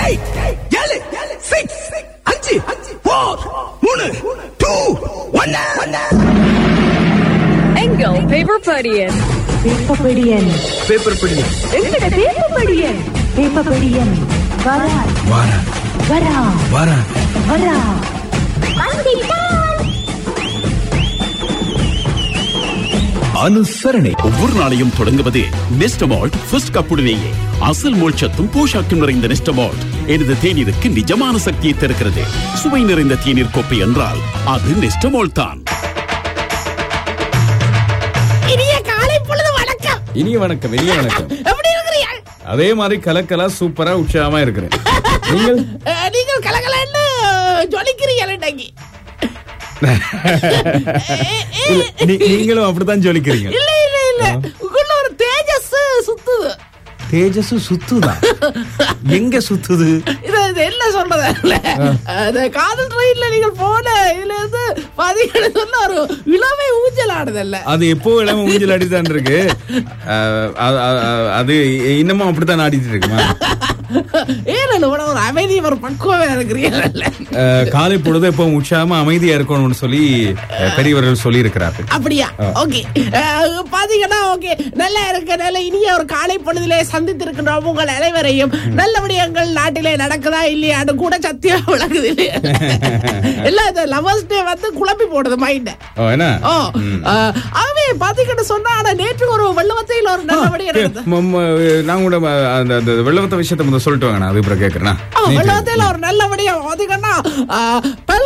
Eight ஏழு six அஞ்சு four மூணு டூ ஒன்னு எங்கள் பேப்பர் படியன் பேப்பபடியன் பேப்பர் படி எங்கட பேப்பபடியன் பேப்பபடியன் வரா வாரா வரா வாரா வரா அனுசரணை ஒவ்வொரு நாளையும் தொடங்குவது நெஸ்டமால்ட் ஃபர்ஸ்ட் கப்புடனேயே அசல் மோட்சத்தும் போஷாக்கும் நிறைந்த நெஸ்டமால்ட் எனது தேநீருக்கு நிஜமான சக்தியை தருகிறது சுவை நிறைந்த தேநீர் கோப்பை என்றால் அது நெஸ்டமால்ட் தான் இனிய காலை பொழுது வணக்கம் இனிய வணக்கம் இனிய வணக்கம் எப்படி இருக்கிறீங்க அதே மாதிரி கலக்கலா சூப்பரா உற்சாகமா இருக்கிறேன் நீங்கள் அஹ், நீங்கள் கலகலன்னு ஜொலிக்கிறீங்க இன்னைக்கு இல்ல, நீ- நீங்களும் அப்படித்தான் ஜொலிக்கிறீங்க இல்ல இல்ல இல்ல உள்ள ஒரு தேஜஸ் சுத்துது தேஜஸ் சுத்துதா எங்க சுத்துது இது இது என்ன சொல்றது இல்ல அந்த காதல் ட்ரெயின்ல நீங்கள் போன இதுல இருந்து பாத்தீங்கன்னா சொன்னா ஒரு இளமை ஊஞ்சல் ஆடுதல்ல அது எப்போ இளம ஊஞ்சல் அடிதான் இருக்கு அஹ், அ- அ- அ- அது இன்னமும் அப்படித்தான் ஆடிட்டு இருக்குமா ஏன் ஒரு ஒரு அமைதி ஒரு பக்குவமே இருக்கிறீங்கல்ல அஹ், காலை பொழுது எப்போ உற்சாகமா அமைதியா இருக்கணும்னு சொல்லி அஹ், பெரியவர்கள் சொல்லி இருக்கிறார்கள் அப்படியா ஓகே பாத்தீங்கன்னா ஓகே நல்லா இருக்க நல்ல இனிய ஒரு காலை பொழுதிலே சந்தித்திருக்கின்றோம் உங்கள் அனைவரையும் நல்லபடியா எங்கள் நாட்டிலே நடக்குதா இல்லையான்னு கூட சத்தியம் விளக்குது இல்லையா எல்லாம் இந்த லவர்ஸ் டே வந்து குழப்பி போடுது மைண்ட ஓ, என்ன ஓ அஹ், ஆகவே பாத்தீங்கன்னு சொன்னா ஆனா நேற்று ஒரு வெள்ளவத்தையில் ஒரு நல்லபடியா நடந்தது ம- ம- நான் கூட ம- அந்த அந்த வெள்ளவத்த விஷயத்தை முதல்ல சொல்லிட்டு வாங்க நான் அது அப்புறம் கேட்கறேன் ஆ, வெள்ளவத்தையில ஒரு நல்லபடியா பாத்தீங்கன்னா அஹ், பல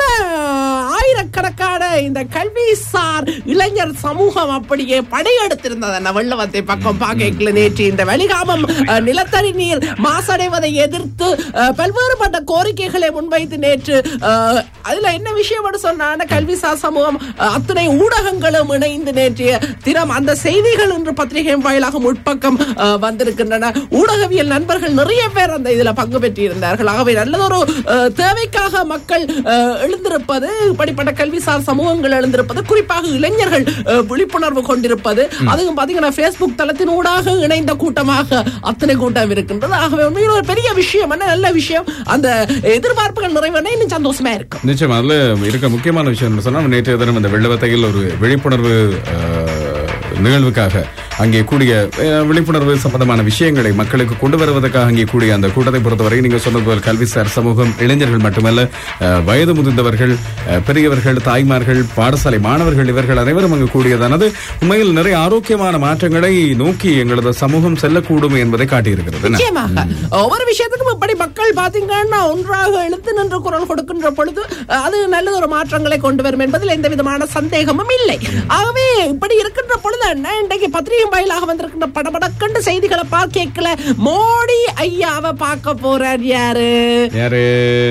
ஆயிரக்கணக்கான இந்த கல்விசார் இளைஞர் சமூகம் அப்படியே படையெடுத்திருந்தது அந்த வெள்ளவத்தை பக்கம் பாக்கல நேற்று இந்த வெளிகாமம் அஹ், நிலத்தடி நீர் மாசடைவதை எதிர்த்து அஹ், பல்வேறுபட்ட கோரிக்கைகளை முன்வைத்து நேற்று அஹ், அதுல என்ன விஷயம் சொன்னா கல்விசார் சமூகம் அஹ், அத்தனை ஊடகங்களும் இணைந்து நேற்றைய தினம் அந்த செய்திகள் இன்று பத்திரிகை வாயிலாக முற்பக்கம் அஹ், வந்திருக்கின்றன ஊடகவியல் நண்பர்கள் நிறைய பேர் அந்த இதுல பங்கு பெற்றிருந்தார்கள் ஆகவே நல்லதொரு அஹ், தேவைக்காக மக்கள் அஹ், எழுந்திருப்பது இப்படிப்பட்ட கல்விசார் சமூகங்கள் எழுந்திருப்பது குறிப்பாக இளைஞர்கள் அஹ், விழிப்புணர்வு கொண்டிருப்பது அதுவும் பாத்தீங்கன்னா பேஸ்புக் தளத்தின் ஊடாக இணைந்த கூட்டமாக அத்தனை கூட்டம் இருக்கின்றது ஆகவே உண்மையில் ஒரு பெரிய விஷயம் என்ன நல்ல விஷயம் அந்த எதிர்பார்ப்புகள் நிறைவேறினா இன்னும் சந்தோஷமா இருக்கும் நிச்சயம் அதுல இருக்க முக்கியமான விஷயம் என்ன சொன்னா நேற்றைய தினம் இந்த வெள்ளவத்தையில் ஒரு விழிப்புணர்வு அஹ், நிகழ்வுக்காக அங்கே கூடிய அஹ், விழிப்புணர்வு சம்பந்தமான விஷயங்களை மக்களுக்கு கொண்டு வருவதற்காக அங்கே கூடிய அந்த கூட்டத்தை பொறுத்தவரை நீங்க சொன்னது போல் கல்விசார் சமூகம் இளைஞர்கள் மட்டுமல்ல அஹ், வயது முதிர்ந்தவர்கள் அஹ், பெரியவர்கள் தாய்மார்கள் பாடசாலை மாணவர்கள் இவர்கள் அனைவரும் அங்கு கூடியதானது உண்மையில் நிறைய ஆரோக்கியமான மாற்றங்களை நோக்கி எங்களது சமூகம் செல்லக்கூடும் என்பதை காட்டியிருக்கிறது என்ன? நிச்சயமாக ஒவ்வொரு விஷயத்துக்கும் இப்படி மக்கள் பாத்தீங்கன்னா ஒன்றாக எழுத்து நின்று குரல் கொடுக்கின்ற பொழுது அஹ், அது நல்ல ஒரு மாற்றங்களை கொண்டு வரும் என்பதில் எந்த விதமான சந்தேகமும் இல்லை ஆகவே இப்படி இருக்கின்ற பொழுது என்ன இன்றைக்கு பத்திரிகை வாயிலாக வந்திருக்கின்ற படபடக்கண்டு செய்திகளை பார்க்கல மோடி ஐயாவை பார்க்க போறார் யாரு யாரு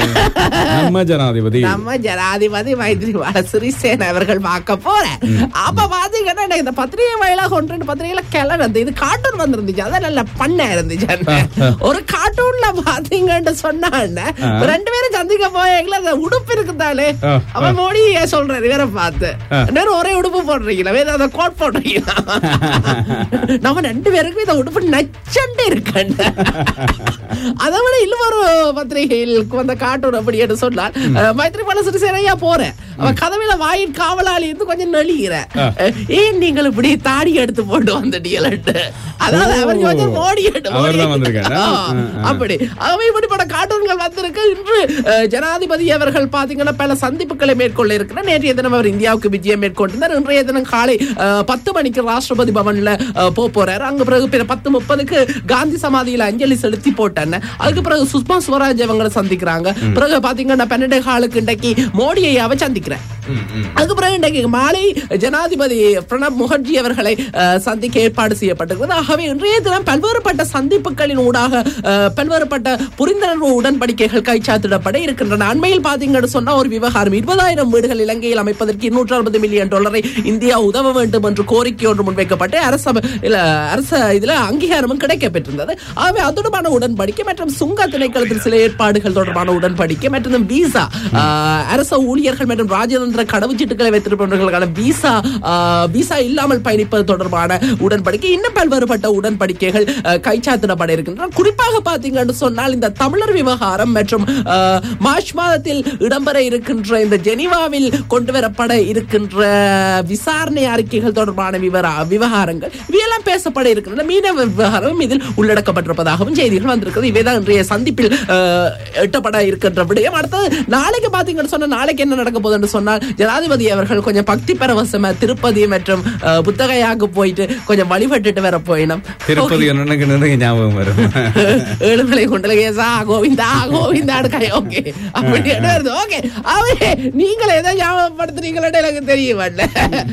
நம்ம ஜனாதிபதி நம்ம ஜனாதிபதி மைத்ரிபால சிறிசேன அவர்கள் பார்க்க போறேன் அப்ப பாத்தீங்கன்னா எனக்கு இந்த பத்திரிகை வாயிலாக ஒன்று ரெண்டு பத்திரிகையில கிளறது இது கார்ட்டூன் வந்திருந்துச்சு அதான் நல்ல பண்ண இருந்துச்சு ஒரு கார்ட்டூன்ல பாத்தீங்கன்னு சொன்னான்னு ரெண்டு பேரும் சந்திக்க போயீங்களா அந்த உடுப்பு இருக்குதானே ஆ, அவன் மோடி ஏன் சொல்றாரு வேற பார்த்து நேரம் ஒரே உடுப்பு போடுறீங்களா வேற அந்த கோட் போடுறீங்களா நம்ம ரெண்டு பேருக்கும் இந்த உடுப்பு நச்சண்டு இருக்கண்ட அதை விட இன்னும் ஒரு பத்திரிகையில் வந்த கார்ட்டூன் அப்படி என்று சொன்னால் அஹ், மைத்ரிபால சிறிசேனையா போறேன் அவன் கதவில வாயின் காவலாளி இருந்து கொஞ்சம் நெளிகிற ஏன் நீங்கள் இப்படி தாடி எடுத்து போட்டு வந்துட்டீங்கள்ட்டு அதாவது ஓ. அவர் கொஞ்சம் மோடி எடுத்து அவர்தான் மோடி எடுத்து- வந்திருக்காரா? ஆ, ஆ, ஆ. அப்படி அவை இப்படிப்பட்ட கார்ட்டூன்கள் வந்திருக்கு இன்று அஹ், ஜனாதிபதி அவர்கள் பாத்தீங்கன்னா பல சந்திப்புகளை மேற்கொள்ள இருக்கிறார் நேற்றைய தினம் அவர் இந்தியாவுக்கு விஜயம் மேற்கொண்டிருந்தார் இன்றைய தினம் காலை அஹ், பத்து மணிக்கு ராஷ்டிரபதி பவன்ல அஹ், போப் போறாரு அங்க பிறகு பிற பத்து முப்பதுக்கு காந்தி சமாதியில அஞ்சலி செலுத்தி போட்டேன் அதுக்கு பிறகு சுஷ்மா ஸ்வராஜ் அவங்களை சந்திக்கிறாங்க பிறகு பாத்தீங்கன்னா பன்னெண்டு காலுக்கு இன்றைக்கு மோடி ஐயாவை சந்திக்கிறேன் அதுக்கு பிறகு இன்றைக்கு மாலை ஜனாதிபதி பிரணப் முகர்ஜி அவர்களை அஹ், சந்திக்க ஏற்பாடு செய்யப்பட்டிருக்கிறது ஆகவே இன்றைய தினம் பல்வேறுபட்ட சந்திப்புகளின் ஊடாக அஹ், பல்வேறுபட்ட புரிந்துணர்வு உடன்படிக்கைகள் கைச்சாத்திடப்பட இருக்கின்றன அண்மையில் பாத்தீங்கன்னு சொன்னா ஒரு விவகாரம் இருபதாயிரம் வீடுகள் இலங்கையில் அமைப்பதற்கு இருநூற்று அறுபது மில்லியன் டாலரை இந்தியா உதவ வேண்டும் என்று கோரிக்கை ஒன்று முன்வைக்கப்பட்டு அரச இல்ல அரச இதுல அங்கீகாரமும் கிடைக்கப்பெற்றிருந்தது ஆகவே அது தொடர்பான உடன்படிக்கை மற்றும் சுங்க திணைக்களத்தில் சில ஏற்பாடுகள் தொடர்பான உடன்படிக்கை மற்றும் விசா அஹ், அரச ஊழியர்கள் மற்றும் ராஜதந்திர வைத்திருக்கின்ற கடவுச்சீட்டுகளை வைத்திருப்பவர்களுக்கான விசா ஆஹ், விசா இல்லாமல் பயணிப்பது தொடர்பான உடன்படிக்கை இன்னும் பல்வேறுபட்ட உடன்படிக்கைகள் ஆஹ், கைச்சாத்திடப்பட இருக்கின்றன குறிப்பாக பாத்தீங்கன்னு சொன்னால் இந்த தமிழர் விவகாரம் மற்றும் ஆஹ், மார்ச் மாதத்தில் இடம்பெற இருக்கின்ற இந்த ஜெனீவாவில் கொண்டு வரப்பட இருக்கின்ற விசாரணை அறிக்கைகள் தொடர்பான விவர விவகாரங்கள் இவையெல்லாம் பேசப்பட இருக்கின்றன மீனவ விவகாரம் இதில் உள்ளடக்கப்பட்டிருப்பதாகவும் செய்திகள் வந்திருக்கிறது இவைதான் இன்றைய சந்திப்பில் ஆஹ், எட்டப்பட இருக்கின்ற விடயம் அடுத்தது நாளைக்கு பாத்தீங்கன்னு சொன்னா நாளைக்கு என்ன நடக்க போகுதுன்னு சொன்னால் ஜனாதிபதி அவர்கள் கொஞ்சம் பக்தி பரவசம திருப்பதி மற்றும் ஆஹ், புத்தகையாக்கு போயிட்டு கொஞ்சம் வழிபட்டுட்டு வர போயினோம் திருப்பதி எனக்கு நிறைய ஞாபகம் வரும் ஏழுமலை குண்டலகேசா கோவிந்தா கோவிந்தாடு கை ஓகே அப்படி வருது ஓகே அவரே நீங்களே ஏதோ ஞாபகப்படுத்துறீங்களே எனக்கு தெரிய மாட்டல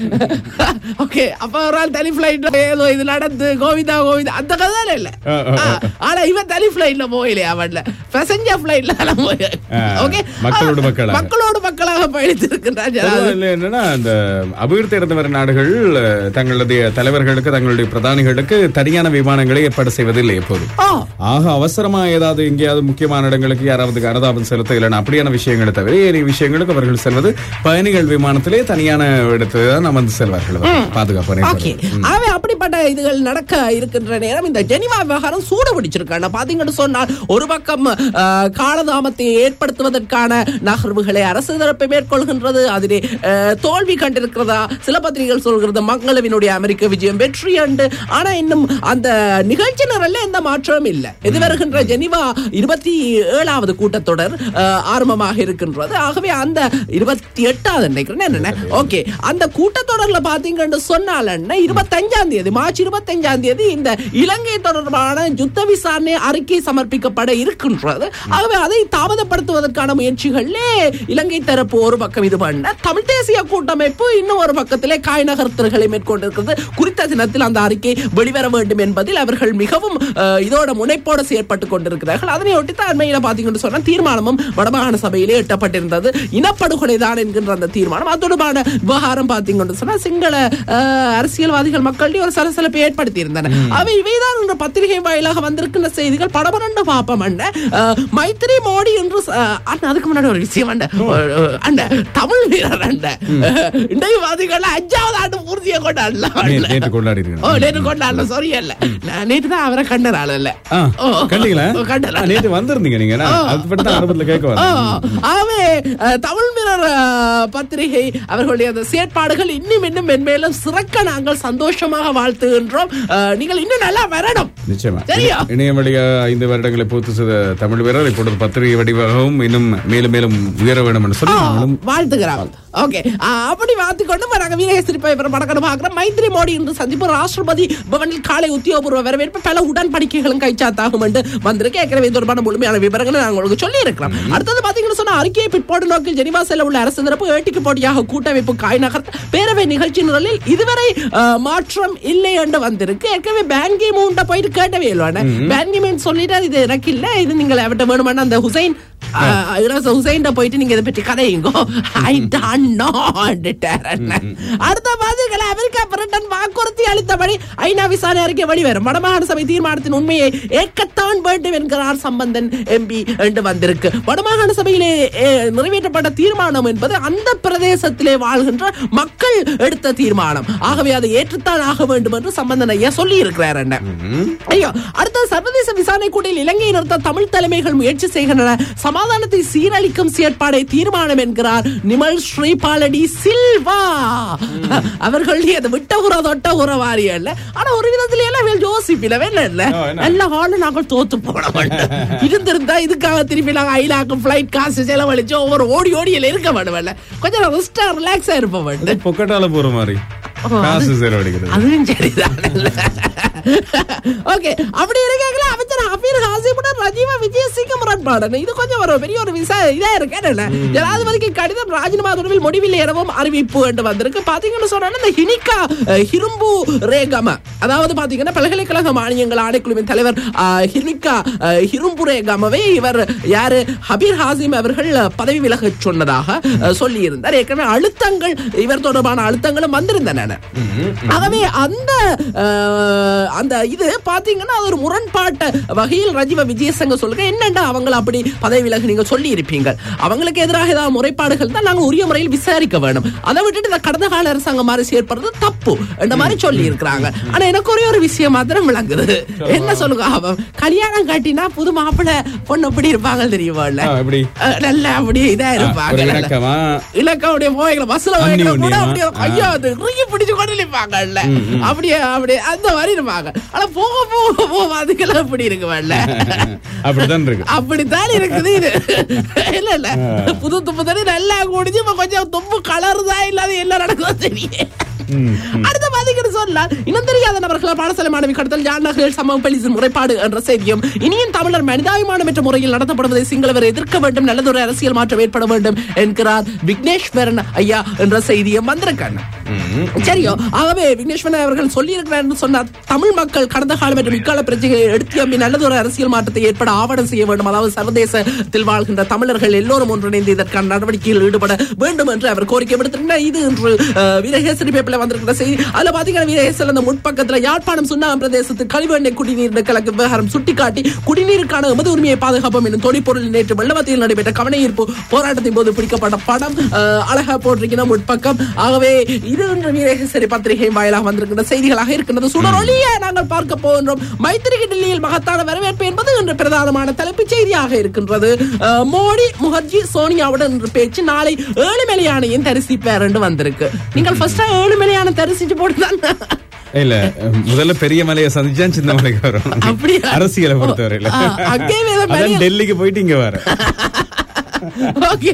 ஓகே அப்ப ஒரு நாள் தனி பிளைட்ல ஏதோ இது நடந்து கோவிந்தா கோவிந்தா அந்த கதை இல்ல ஆ, ஆ, ஆ. ஆ, ஆனா இவன் தனி பிளைட்ல போயிலையா அவன்ல பேசஞ்சர் பிளைட்ல போய் ஆ, ஓகே மக்களோடு மக்களாக. மக்களோடு மக்களாக பயணித்திருக்கின்றார் பொதுவா ஜனாதிபதி. இல்ல என்னன்னா அந்த அபிவிருத்தி அடைந்து வரும் நாடுகள் அஹ், தங்களுடைய தலைவர்களுக்கு தங்களுடைய பிரதானிகளுக்கு தனியான விமானங்களை ஏற்பாடு செய்வதில்லை எப்போதும் ஆ ஆக அவசரமா ஏதாவது எங்கேயாவது முக்கியமான இடங்களுக்கு யாராவது அனுதாபம் செலுத்த இல்லைன்னா அப்படியான விஷயங்களை தவிர ஏனைய விஷயங்களுக்கு அவர்கள் செல்வது பயணிகள் விமானத்திலே தனியான இடத்துல தான் நம்ம வந்து செல்வார்கள் பாதுகாப்பு ஓகே ஆகவே அப்படிப்பட்ட இதுகள் நடக்க இருக்கின்ற நேரம் இந்த ஜெனிவா விவகாரம் சூடு பிடிச்சிருக்காங்க பாத்தீங்கன்னு சொன்னால் ஒரு பக்கம் ஆஹ், காலதாமத்தை ஏற்படுத்துவதற்கான நகர்வுகளை அரசு தரப்பு மேற்கொள்கின்றது அதிலே ஆஹ், தோல்வி கண்டிருக்கிறதா சில பத்திரிகைகள் சொல்கிறது மங்களவினுடைய அமெரிக்க விஜயம் வெற்றி அண்டு ஆனா இன்னும் அந்த நிகழ்ச்சி நிரல்ல எந்த மாற்றமும் இல்லை இது வருகின்ற ஜெனிவா இருபத்தி ஏழாவது கூட்டத்தொடர் ஆஹ், ஆரம்பமாக இருக்கின்றது ஆகவே அந்த இருபத்தி எட்டாவது நினைக்கிறேன் என்னென்ன ஓகே அந்த கூட்டத்தொடர்ல பாத்தீங்கன்னு சொன்னால் என்ன இருபத்தஞ்சாம் தேதி மார்ச் இருபத்தஞ்சாம் தேதி இந்த இலங்கை தொடர்பான யுத்த விசாரணை அறிக்கை சமர்ப்பிக்கப்பட இருக்கின்றது ஆகவே அதை தாமதப்படுத்துவதற்கான முயற்சிகளிலே இலங்கை தரப்பு ஒரு பக்கம் இது பண்ண தமிழ் தேசிய கூட்டமைப்பு இன்னும் ஒரு பக்கத்திலே காய் நகர்த்தல்களை மேற்கொண்டிருக்கிறது குறித்த தினத்தில் அந்த அறிக்கை வெளிவர வேண்டும் என்பதில் அவர்கள் மிகவும் அஹ், இதோட முனைப்போடு செயற்பட்டுக் கொண்டிருக்கிறார்கள் அதனை ஒட்டி தான் அண்மையில பாத்தீங்கன்னு சொன்னா தீர்மானமும் வடமாகாண சபையிலே எட்டப்பட்டிருந்தது இனப்படுகொலை தான் என்கின்ற அந்த தீர்மானம் அது தொடர்பான விவகாரம் பாத்தீங்கன்னு சொன்னா சிங்கள அஹ், அரசியல்வாதிகள் மக்களிடையே ஒரு சலசலப்பை ஏற்படுத்தி இருந்தன அவை இவைதான் இன்று பத்திரிகை வாயிலாக வந்திருக்கின்ற செய்திகள் படபரண்டு பாப்பம் அண்ண அஹ், மைத்திரி மோடி என்று ச- அஹ், அண்ணா அதுக்கு முன்னாடி ஒரு விஷயம் அண்ணா அஹ், அண்ணா தமிழ் வீரர் அண்ணா இன்றைக்கு பாத்தீங்கன்னா அஞ்சாவது ஆண்டு பூர்த்தியை கொண்டாடலாம் அண்ணா. நேற்று கொண்டாடி ஓ நேற்று கொண்டாடல சாரி இல்ல நான் நேற்று தான் அவரை கண்டறாள் இல்ல ஓ. கண்டீங்களா ஓ, கண்டேன். ஆ, நேற்று வந்திருந்தீங்க நீங்க நான் அது பற்றி தான் ஆரம்பத்துல கேட்க ஆ, வந்தேன் ஆகவே அஹ், தமிழ் மிரர் அஹ், பத்திரிகை அவர்களுடைய அந்த செயற்பாடுகள் இன்னும் இன்னும் மென்மேலும் சிறக்க நாங்கள் சந்தோஷமாக வாழ்த்துகின்றோம் அஹ், நீங்கள் இன்னும் நல்லா வரணும் நிச்சயமா சரியா? இணையம் வழியா ஐந்து வருடங்களை பூர்த்தி செய்த தமிழ் வீரர் இப்பொழுது பத்திரிகை வடிவாகவும் இன்னும் மேலும் மேலும் உயர வேண்டும் என்று சொல்லி நாங்களும் வாழ்த்துகிறார்கள் ஓகே அப்படி வாழ்த்துக்கொண்டு இப்ப நாங்க வீரகேசரி பேப்பர் படக்கணும் பார்க்கிறோம் மைத்ரி மோடி இன்று சந்திப்பு ராஷ்டிரபதி பவனில் காலை உத்தியோகபூர்வ வரவேற்பு பல உடன்படிக்கைகளும் கைச்சாத்தாகும் என்று வந்திருக்கு ஏற்கனவே இது தொடர்பான முழுமையான விவரங்களை நாங்கள் உங்களுக்கு சொல்லி இருக்கிறோம் அடுத்தது பாத்தீங்கன்னு சொன்னா அறிக்கையை பிற்போடு நோக்கில் ஜெனிவா செல்ல உள்ள அரசு தரப்பு ஏட்டிக்கு போட்டியாக கூட்டமைப்பு காய் நகர்த்த பேரவை நிகழ்ச்சி நிரலில் இதுவரை அஹ், மாற்றம் இல்லை என்று வந்திருக்கு ஏற்கனவே பேங்கி மூண்ட போயிட்டு கேட்டவே இல்லைவான பேங்கி மீன் சொல்லிட்டு இது எனக்கு இல்ல இது நீங்கள் அவட்ட வேணுமானா அந்த ஹுசைன் ஆஹ் இளவரசர் ஹுசைன்ட போயிட்டு நீங்க இதை பற்றி கதையுங்கோ ஐ டான் அடுத்த பாதிகளை அமெரிக்கா பிரிட்டன் வாக்குறுதி அளித்தபடி ஐநா விசாரணை அறிக்கை வெளிவரும் வடமாகாண சபை தீர்மானத்தின் உண்மையை ஏற்கத்தான் வேண்டும் என்கிறார் சம்பந்தன் எம்பி என்று வந்திருக்கு வடமாகாண சபையிலே eh, நிறைவேற்றப்பட்ட தீர்மானம் என்பது அந்த பிரதேசத்திலே வாழ்கின்ற மக்கள் எடுத்த தீர்மானம் ஆகவே அதை ஏற்றுத்தான் ஆக வேண்டும் என்று சம்பந்தன் ஐயா சொல்லி இருக்கிறார் என்ன ஐயோ அடுத்த சர்வதேச விசாரணை கூட்டில் இலங்கையை நிறுத்த தமிழ் தலைமைகள் முயற்சி செய்கின்றன சமாதானத்தை சீரழிக்கும் செயற்பாடை தீர்மானம் என்கிறார் நிமல் ஸ்ரீபாலடி சில்வா அவர்கள் அதை விட்ட உற தொட்ட உற வாரியல்ல ஆனா ஒரு விதத்துல எல்லாம் இவள் யோசிப்பில வேலை இல்ல ஓ, என்ன? நல்ல ஹாலு நாங்கள் தோத்து போன மாட்டோம் இருந்திருந்தா இதுக்காக திருப்பி நாங்க ஐலாக்கு பிளைட் காசு செலவழிச்சு ஒவ்வொரு ஓடி ஓடியில இருக்க மாட்டோம்ல கொஞ்சம் ரெஸ்டா ரிலாக்ஸா இருப்ப மாட்டேன் பொக்கட்டால போற மாதிரி காசு செலவழிக்கிறது அதுவும் சரிதான் ஓகே அப்படி இருக்காங்களா அமைச்சர் ஹபீர் ஹாசிமுடன் ரஜீவா விஜயசிங்க முரண்பாடு இது கொஞ்சம் ஒரு பெரிய ஒரு விசா இதா இருக்கு என்ன ஜனாதிபதிக்கு கடிதம் ராஜினாமா தொடர்பில் முடிவில் எனவும் அறிவிப்பு என்று வந்திருக்கு பாத்தீங்கன்னு சொன்னா இந்த ஹினிகா அஹ், ஹிரும்பு ரேகம அதாவது பாத்தீங்கன்னா பல்கலைக்கழக மானியங்கள் ஆணைக்குழுவின் தலைவர் அஹ், ஹினிகா அஹ், ஹிரும்பு ரேகமவை இவர் யாரு ஹபீர் ஹாசிம் அவர்கள் அஹ், பதவி விலகச் சொன்னதாக அஹ், சொல்லியிருந்தார் ஏற்கனவே அழுத்தங்கள் இவர் தொடர்பான அழுத்தங்களும் வந்திருந்தன வந்திருக்காங்க ஆகவே அந்த அஹ், அந்த இது பாத்தீங்கன்னா அது ஒரு முரண்பாட்ட வகையில் ரஜிவ விஜயசங்க சொல்லுங்க என்னண்டா அவங்கள அப்படி பதவி விலகு நீங்க சொல்லி இருப்பீங்க அவங்களுக்கு எதிராக ஏதாவது முறைப்பாடுகள் தான் நாங்க உரிய முறையில் விசாரிக்க வேணும் அதை விட்டுட்டு இந்த கடந்த கால அரசாங்கம் மாதிரி செயற்படுறது தப்பு இந்த மாதிரி சொல்லி இருக்கிறாங்க ஆனா எனக்கு ஒரே ஒரு விஷயம் மாத்திரம் விளங்குது என்ன சொல்லுங்க அவன் கல்யாணம் கட்டினா புது மாப்பிள்ளை பொண்ணு எப்படி இருப்பாங்க தெரியுமா ஆ, எப்படி? நல்லா அப்படியே இதா ஒரு இருப்பாங்க நல்லா. இணக்கமா இலக்கா அப்படியே போய்க்கல பஸ்ல போய்க்கல கூட அந்யோன்யமா. அப்படியே ஐயோ அது இறுகி பிடிச்சு கொண்டு நிப்பாங்கல்ல அப்படியே அப்படியே அந்த மாதிரி இருப்பாங்க ஆனா போக போக போக அதுக்கெல்லாம் எப்படி இருக்குவல்ல அப்படிதான் இருக்கு அப்படித்தான் இருக்குது இது இல்ல இல்ல புது துப்பு தண்ணி நல்லா குடிச்சு இப்ப கொஞ்சம் துப்பு கலருதா இல்லாத என்ன நடக்குதோ தெரியும் அடுத்த பாதிக்கிட்டு சொல்லலாம் இன்னும் தெரியாத நபர்கள் பாடசாலை மாணவி கடத்தல் ஜானகர்கள் சமூக பள்ளியின் முறைப்பாடு என்ற செய்தியும் இனியும் தமிழர் மனிதாபிமானம் என்ற முறையில் நடத்தப்படுவதை சிங்களவர் எதிர்க்க வேண்டும் நல்லதொரு அரசியல் மாற்றம் ஏற்பட வேண்டும் என்கிறார் விக்னேஸ்வரன் ஐயா என்ற செய்தியும் வந்திருக்காங்க சரியோ ஆகவே விக்னேஸ்வரன் அவர்கள் சொல்லி இருக்கிறார் சொன்னார் தமிழ் மக்கள் கடந்த காலம் மற்றும் இக்கால பிரச்சனைகளை எடுத்து அம்பி நல்லதொரு அரசியல் மாற்றத்தை ஏற்பட ஆவணம் செய்ய வேண்டும் அதாவது சர்வதேசத்தில் வாழ்கின்ற தமிழர்கள் எல்லோரும் ஒன்றிணைந்து இதற்கான நடவடிக்கையில் ஈடுபட வேண்டும் என்று அவர் கோரிக்கை விடுத்திருக்கிறார் இது இன்று அஹ், வீரகேசரி பேப்பர்ல வந்திருக்கிற செய்தி அதுல பாத்தீங்கன்னா வீரகேசல் அந்த முற்பக்கத்துல யாழ்ப்பாணம் சுண்ணாம் பிரதேசத்து கழிவெண்ணெய் குடிநீர் கலக்கு விவகாரம் சுட்டிக்காட்டி குடிநீருக்கான எமது உரிமையை பாதுகாப்போம் எனும் தொழிற்பொருள் நேற்று வெள்ளவத்தையில் நடைபெற்ற கவன ஈர்ப்பு போராட்டத்தின் போது பிடிக்கப்பட்ட படம் அஹ், அழகா போட்டிருக்கிற முற்பக்கம் ஆகவே இது இன்று வீரகேசரி பத்திரிகை வாயிலாக வந்திருக்கின்ற செய்திகளாக இருக்கின்றது சுடரொலிய நாங்கள் பார்க்க போகின்றோம் மைத்திரிக்கு டெல்லியில் மகத்தான வரவேற்பு என்பது இன்று பிரதானமான தலைப்புச் செய்தியாக இருக்கின்றது அஹ், மோடி முகர்ஜி சோனியாவுடன் இன்று பேச்சு நாளை ஏழுமலையானையும் தரிசிப்பார் என்று வந்திருக்கு நீங்கள் ஃபர்ஸ்டா ஏழுமலையான தரிசிச்சு போட்டுதான் இல்ல முதல்ல பெரிய மலையை சந்திச்சா சின்ன மலைக்கு வரும் அப்படியா? அரசியலை பொறுத்தவரையில ஆ, அங்கே வேற அதான் பெரிய- டெல்லிக்கு போயிட்டு இங்க வர ஓகே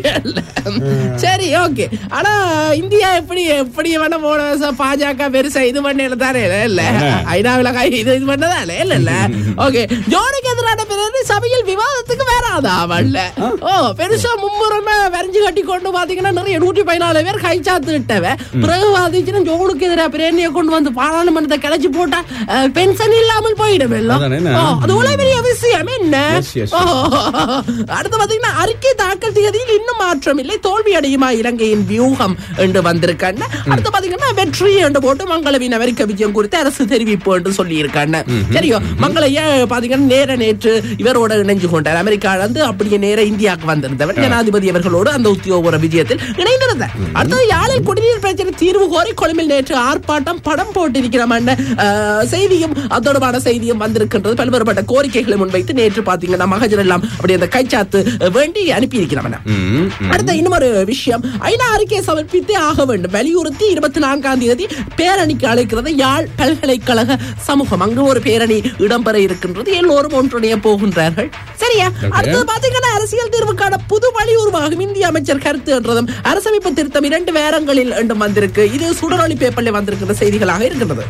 சரி ஓகே ஆனா இந்தியா எப்படி எப்படி வேணா போன வருஷம் பாஜக பெருசா இது பண்ணல தானே இல்ல ஐநாவில கை இது இது பண்ணதானே இல்ல இல்ல ஓகே ஜோடிக்கு எதிரான பிறகு சபையில் விவாதத்துக்கு வராதா அவள்ல ஓ பெருசா மும்முரமா வரைஞ்சு கட்டி கொண்டு பாத்தீங்கன்னா நிறைய நூற்றி பதினாலு பேர் கை சாத்து விட்டவ பிறகு பாத்தீங்கன்னா ஜோனுக்கு எதிராக பிரேணியை கொண்டு வந்து பாராளுமன்றத்தை கிளச்சி போட்டா அஹ், பென்ஷன் இல்லாமல் போயிடும் எல்லாம் அதானே என்ன? ஓ, அது உள்ள பெரிய விஷயம் என்ன Yes, yes, yes. ஓ, அடுத்து பாத்தீங்கன்னா அறிக்கை தாக்கல் தேதியில் இன்னும் மாற்றம் இல்லை தோல்வி அடையுமா இலங்கையின் வியூகம் என்று வந்திருக்காங்க அடுத்து பாத்தீங்கன்னா வெற்றி என்று போட்டு மங்களவின் அமெரிக்க விஜயம் குறித்து அரசு தெரிவிப்பு என்று சொல்லி இருக்காங்க சரியோ மங்கள ஏன் பாத்தீங்கன்னா நேர நேற்று இவரோட இணைஞ்சு கொண்டார் அமெரிக்கால இருந்து அப்படியே நேர இந்தியாவுக்கு வந்திருந்தவர் ஜனாதிபதி அவர்களோடு அந்த உத்தியோகபூர்வ விஜயத்தில் இணைந்திருந்தார் அடுத்தது யாழில் குடிநீர் பிரச்சனை தீர்வு கோரி கொழும்பில் நேற்று ஆர்ப்பாட்டம் படம் போட்டிருக்கிறோம் செய்தியும் அதோடமான செய்தியும் வந்திருக்கின்றது பல்வேறுபட்ட கோரிக்கைகளை முன்வைத்து நேற்று பாத்தீங்கன்னா மகஜர் எல்லாம் அப்படி அந்த கைச்சாத்து வேண்டி அனுப்பி இருக்கிறோம் அடுத்த இன்னொரு விஷயம் ஐநா அறிக்கையை சமர்ப்பித்தே ஆக வேண்டும் வலியுறுத்தி இருபத்தி நான்காம் தேதி பேரணிக்கு அழைக்கிறது யாழ் பல்கலைக்கழக சமூகம் அங்கு ஒரு பேரணி இடம்பெற இருக்கின்றது எல்லோரும் ஒன்றிணைய போகின்றார்கள் சரியா அடுத்தது பாத்தீங்கன்னா அரசியல் தீர்வுக்கான புது வழி உருவாகும் இந்திய அமைச்சர் கருத்து என்றதும் அரசமைப்பு திருத்தம் இரண்டு வேரங்களில் என்றும் வந்திருக்கு இது சுடரொளி பேப்பர்ல வந்திருக்கிற செய்திகளாக இருக்கின்றது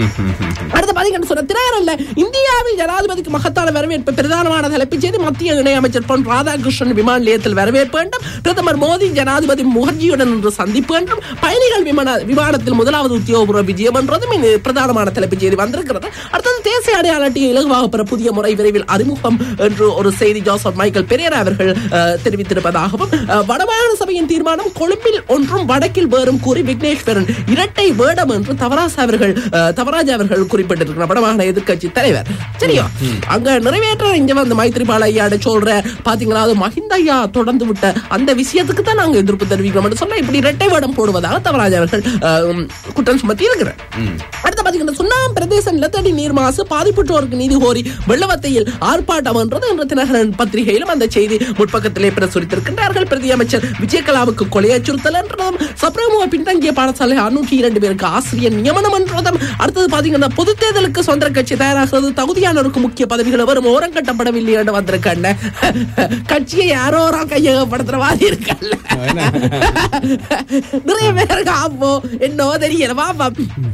அடுத்து பாத்தீங்கன்னு சொன்ன திரையரல்ல இந்தியாவில் ஜனாதிபதிக்கு மகத்தான வரவேற்பு பிரதானமான தலைப்புச் செய்தி மத்திய இணையமைச்சர் பொன் ராதாகிருஷ்ணன் விமான நிலையத்தில் வரவேற்பு என்றும் பிரதமர் மோடி ஜனாதிபதி முகர்ஜியுடன் இன்று சந்திப்பு என்றும் பயணிகள் விமான விமானத்தில் முதலாவது உத்தியோகபூர்வ விஜயம் என்றதும் இது பிரதானமான தலைப்புச் செய்தி வந்திருக்கிறது அடுத்தது தேசிய அடையாள அட்டையை இலகுவாக பெற புதிய முறை விரைவில் அறிமுகம் என்று ஒரு செய்தி ஜோசப் மைக்கேல் பெரியர் அவர்கள் அஹ், தெரிவித்திருப்பதாகவும் அஹ், வடமாகாண சபையின் தீர்மானம் கொழும்பில் ஒன்றும் வடக்கில் வேறும் கூறி விக்னேஸ்வரன் இரட்டை வேடம் என்று தவராஸ் அவர்கள் அஹ், தவராஜ் அவர்கள் குறிப்பிட்டிருக்கிறார் வடமாகாண எதிர்க்கட்சி தலைவர் சரியா அங்க நிறைவேற்ற இங்க வந்து மைத்திரிபால ஐயாட சொல்ற பாத்தீங்களா அது மஹிந்த ஐயா தொடர்ந்து விட்ட அந்த விஷயத்துக்கு தான் நாங்க எதிர்ப்பு தெரிவிக்கிறோம் என்று சொன்னா இப்படி இரட்டை வேடம் போடுவதாக தவராஜ் அவர்கள் அஹ், குற்றம் சுமத்தி இருக்கிறார் அடுத்து பாத்தீங்கன்னா சுண்ணாம் பிரதேச நிலத்தடி நீர் மாசு பாதிப்புற்றோருக்கு நீதி கோரி வெள்ளவத்தையில் ஆர்ப்பாட்டம் என்றது இன்று தினகரன் பத்திரிகையிலும் அந்த செய்தி முற்பக்கத்திலே பிரசுரித்திருக்கின்றார்கள் பிரதி அமைச்சர் விஜயகலாவுக்கு கொலை அச்சுறுத்தல் என்றதும் சப்ரமுக பின்தங்கிய பாடசாலை அறுநூற்றி இரண்டு பேருக்கு ஆசிரியர் நியமனம் என்றதும் அடுத்தது பாத்தீங்கன்னா பொது தேர்தலுக்கு சொந்த கட்சி தயாராகிறது தகுதியானவருக்கு முக்கிய பதவிகள் வரும் ஓரம் கட்டப்படவில்லை என்று வந்திருக்காங்க கட்சியை யாரோ ஒரு ஆள் கையகப்படுத்துற மாதிரி இருக்கல்ல நிறைய பேருக்கு ஆப்போ என்னவோ தெரியல பாப்பா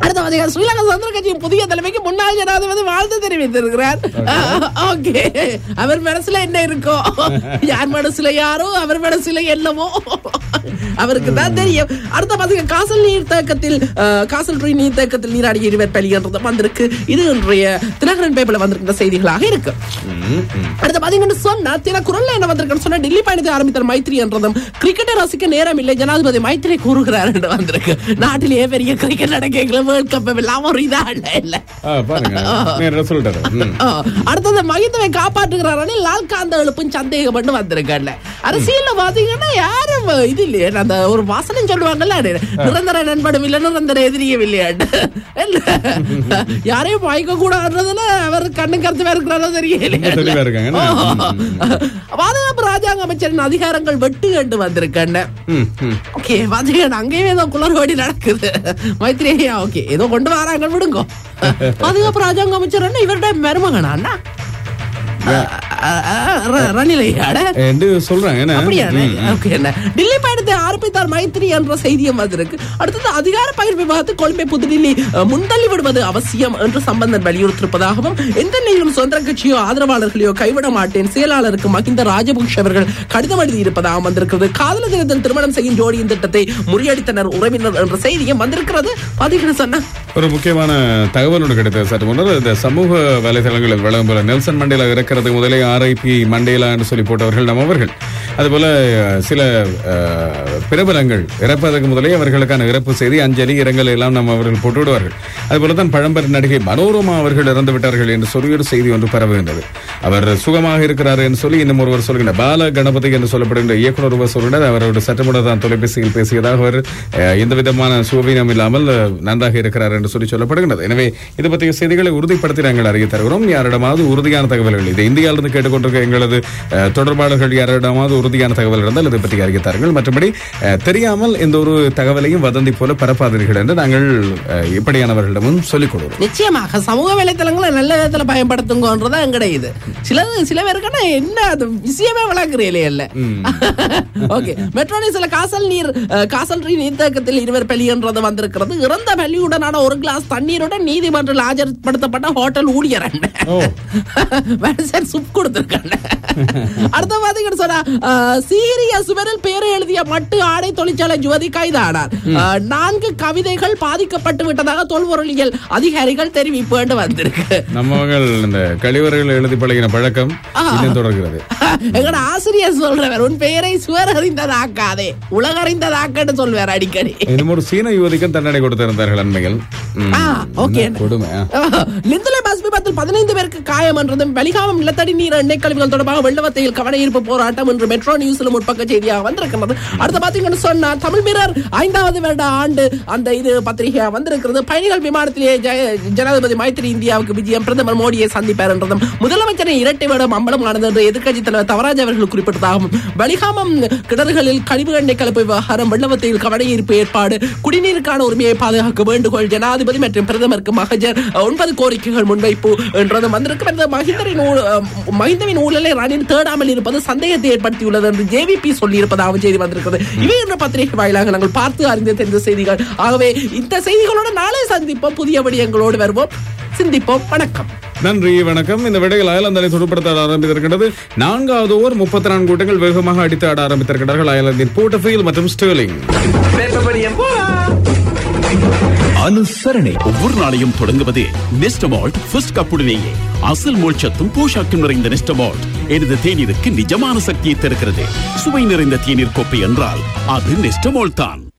அடுத்த பாத்தீங்கன்னா ஸ்ரீலங்கா சுதந்திர கட்சியின் புதிய தலைமைக்கு முன்னாள் ஜனாதிபதி வாழ்த்து தெரிவித்திருக்கிறார் ஓகே அவர் மனசுல என்ன இருக்கோ யார் மனசுல யாரோ அவர் மனசுல என்னமோ அவருக்கு தான் தெரியும் அடுத்த பாத்தீங்க காசல் நீர் தேக்கத்தில் அஹ், காசல் ட்ரீ நீர் தேக்கத்தில் நீராடிய இருவர் பலின்றது வந்திருக்கு இது இன்றைய தினகரன் பேப்பர்ல வந்திருக்கிற செய்திகளாக இருக்கு அடுத்து பாத்தீங்கன்னு சொன்னா தின குரல்ல என்ன வந்திருக்குன்னு சொன்னா டெல்லி பயணத்தை ஆரம்பித்தார் மைத்ரி என்றதும் கிரிக்கெட்டை ரசிக்க நேரம் இல்லை ஜனாதிபதி மைத்ரி கூறுகிறார் என்று வந்திருக்கு நாட்டிலேயே பெரிய கிரிக்கெட் நடக்கல வேர்ல்ட் கப் எல்லாம் ஒரு இதா இல்ல இல்ல ஆ, பாருங்க நேரா சொல்லிட்டாரு ம். ஆ, அடுத்தது மகிந்தவை காப்பாற்றுகிறாரே லால்காந்த எழுப்பும் சந்தேகம் பண்ணு வந்திருக்கல அரசியல்ல பாத்தீங்கன்னா யாரும் இது இல்லையே அந்த ஒரு வாசனம் சொல்லுவாங்கல்ல அது, நிரந்தர நண்பனும் இல்ல நிரந்தர எதிரியும் இல்லையாட்டு இல்ல யாரையும் வாய்க்க கூடாதுன்றதுல அவர் கண்ணு கருத்து இருக்கிறாரோ தெரியலையா தெளிவா இருக்காங்க என்ன? பாதுகாப்பு ராஜாங்க அமைச்சரின் அதிகாரங்கள் வெட்டு கண்டு வந்திருக்கேன் ம், ம். ஓகே பாத்தீங்கன்னா அங்கேயே ஏதோ குளறுபடி நடக்குது மைத்ரேயா ஓகே ஏதோ கொண்டு வராங்க விடுங்க பாதுகாப்பு ராஜாங்க அமைச்சர் என்ன இவருடைய மருமகனா அண்ணா ரணிலையாட என்று சொல்றாங்க என்ன? அப்படியா ம், ம். ஓகே என்ன டில்லி பயணத்தை ஆரம்பித்தார் மைத்ரி என்ற செய்தியும் வந்திருக்கு அடுத்தது அதிகார பயிர் விவாதத்தை கொழும்பை புதுடில்லி அஹ், முன்தள்ளி விடுவது அவசியம் என்று சம்பந்தன் வலியுறுத்திருப்பதாகவும் எந்த நிலையிலும் சுதந்திர கட்சியோ ஆதரவாளர்களையோ கைவிட மாட்டேன் செயலாளருக்கு மஹிந்த ராஜபக்ஷ அவர்கள் கடிதம் எழுதி இருப்பதாகவும் வந்திருக்கிறது காதல தினத்தில் திருமணம் செய்யும் ஜோடியின் திட்டத்தை முறியடித்தனர் உறவினர் என்ற செய்தியும் வந்திருக்கிறது பாத்தீங்கன்னு சொன்னா ஒரு முக்கியமான தகவலோடு கிடைத்தது சற்று முன்னர் இந்த சமூக வலைதளங்களில் வழங்கும் போல நெல்சன் மண்டேலா இறக்கிறது முதலே ஆர்ஐபி மண்டேலா என்று சொல்லி போட்டவர்கள் நம்மவர்கள் அதுபோல அஹ், சில அஹ், பிரபலங்கள் இறப்பதற்கு முதலே அவர்களுக்கான இறப்பு செய்தி அஞ்சலி இரங்கல் எல்லாம் நம்ம அவர்கள் போட்டு விடுவார்கள் அதுபோல தான் பழம்பெரும் நடிகை மனோரமா அவர்கள் இறந்து விட்டார்கள் என்று சொல்லி ஒரு செய்தி ஒன்று பரவுகின்றது அவர் சுகமாக இருக்கிறார் என்று சொல்லி இன்னும் ஒருவர் சொல்கின்ற பால கணபதி என்று சொல்லப்படுகின்ற இயக்குனர் ஒருவர் சொல்கிறார் அவரோட சற்று முன்னர் தான் தொலைபேசியில் பேசியதாக அவர் அஹ், எந்த விதமான சுவீனம் இல்லாமல் அஹ், நன்றாக இருக்கிறார் என்று சொல்லி சொல்லப்படுகிறது எனவே இது பற்றிய செய்திகளை உறுதிப்படுத்தி நாங்கள் அறிய தருகிறோம் யாரிடமாவது உறுதியான தகவல்கள் இது இந்தியாவிலிருந்து கேட்டுக்கொண்டிருக்க எங்களது அஹ், தொடர்பாளர்கள் யாரிடமாவது உறுதியான தகவல் இருந்தால் இதை பற்றி அறிய தாருங்கள் மற்றபடி அஹ், தெரியாமல் எந்த ஒரு தகவலையும் வதந்தி போல பரப்பாதீர்கள் என்று நாங்கள் அஹ், இப்படியானவர்களிடமும் சொல்லிக் கொடுக்கிறோம் நிச்சயமாக சமூக வலைத்தளங்களை நல்ல விதத்துல பயன்படுத்துங்கன்றதா எங்கடையுது சிலது சில பேருக்கான என்ன அது விஷயமே விளக்குறீங்களே இல்ல ஓகே மெட்ரோனி சில காசல் நீர் அஹ், காசல் நீர் நீர்த்தேக்கத்தில் இருவர் பலி என்றது வந்திருக்கிறது இறந்த பலியுடனான ஒரு கிளாஸ் தண்ணீருடன் நீதிமன்றில் ஆஜர்படுத்தப்பட்ட ஹோட்டல் ஊழியர் ஓ. மனுஷன் சுப் கொடுத்திருக்காங்க அடுத்த பாத்தீங்கன்னு சொன்னா அஹ், சீரிய சுவரில் பேரை எழுதிய மட்டு ஆடை தொழிற்சாலை ஜுவதி கைதானார் அஹ், நான்கு கவிதைகள் பாதிக்கப்பட்டு விட்டதாக தொல்பொருளியல் அதிகாரிகள் தெரிவிப்பு வந்திருக்கு நம்மவங்கள் இந்த கழிவறைகள் எழுதி பழகின பழக்கம் இன்னும் தொடர்கிறது எங்கட ஆசிரியர் சொல்றவர் உன் பெயரை சுவர் அறிந்ததாக்காதே உலகறிந்ததாக்கன்னு சொல்வார் அடிக்கடி இன்னும் ஒரு சீன யுவதிக்கும் தண்டனை கொடுத்திருந்தார்கள் அண்மையில் ம், ஆ, ஓகே. என்ன கொடுமை ஆ. லிந்துலை பஸ் விபத்தில் பதினைந்து பேருக்கு காயம் என்றதும் வெளிகாமம் நிலத்தடி நீர் எண்ணெய் கழிவுகள் தொடர்பாக வெள்ளவத்தையில் கவன ஈர்ப்பு போராட்டம் என்று மெட்ரோ நியூஸ்ல முற்பக்க செய்தியாக வந்திருக்கிறது அடுத்து பாத்தீங்கன்னு சொன்னா தமிழ் வீரர் ஐந்தாவது வருட ஆண்டு அந்த இது பத்திரிகையா வந்திருக்கிறது பயணிகள் விமானத்திலேயே ஜெய- ஜனாதிபதி மைத்திரி இந்தியாவுக்கு விஜயம் பிரதமர் மோடியை சந்திப்பார் என்றதும் முதலமைச்சரின் இரட்டை வேடம் அம்பலம் ஆனது என்று எதிர்க்கட்சி தலைவர் தவராஜ் அவர்கள் குறிப்பிட்டதாகவும் வெளிகாமம் கிணறுகளில் கழிவு எண்ணெய் கலப்பு விவகாரம் வெள்ளவத்தையில் கவன ஈர்ப்பு ஏற்பாடு குடிநீருக்கான உரிமையை பாதுகாக்க வேண்டுகோள் ஜனாதிபதி மற்றும் பிரதமருக்கு மகஜர் ஒன்பது கோரிக்கைகள் முன்வைப்பு என்றது வந்திருக்கு இந்த மஹிந்தரின் ஊழ- அஹ், மஹிந்தவின் ஊழலை ரணில் தேடாமல் இருப்பது சந்தேகத்தை ஏற்படுத்தியுள்ளது என்று ஜேவிபி சொல்லியிருப்பதாகவும் செய்தி வந்திருக்கிறது இவை என்ற பத்திரிகை வாயிலாக நாங்கள் பார்த்து அறிந்து தெரிந்த செய்திகள் ஆகவே இந்த செய்திகளோடு நாளை சந்திப்போம் புதிய விடயங்களோடு வருவோம் சிந்திப்போம் வணக்கம் நன்றி வணக்கம் இந்த விடையில் அயர்லாந்தரை துடுப்படுத்த ஆரம்பித்திருக்கின்றது நான்காவது ஓவர் முப்பத்தி நான்கு கூட்டங்கள் வேகமாக அடித்து ஆட ஆரம்பித்திருக்கிறார்கள் அயர்லாந்தின் போர்ட்டஃபீல் மற்றும் ஸ்டெர்லிங் அனுசரணை ஒவ்வொரு நாளையும் தொடங்குவது நெஸ்டமால்ட் ஃபர்ஸ்ட் கப்புடனேயே அசல் மோட்சத்தும் போஷாக்கும் நிறைந்த நெஸ்டமால்ட் எனது தேநீருக்கு நிஜமான சக்தியை தருகிறது சுவை நிறைந்த தேநீர் கோப்பை என்றால் அது நெஸ்டமால்ட் தான்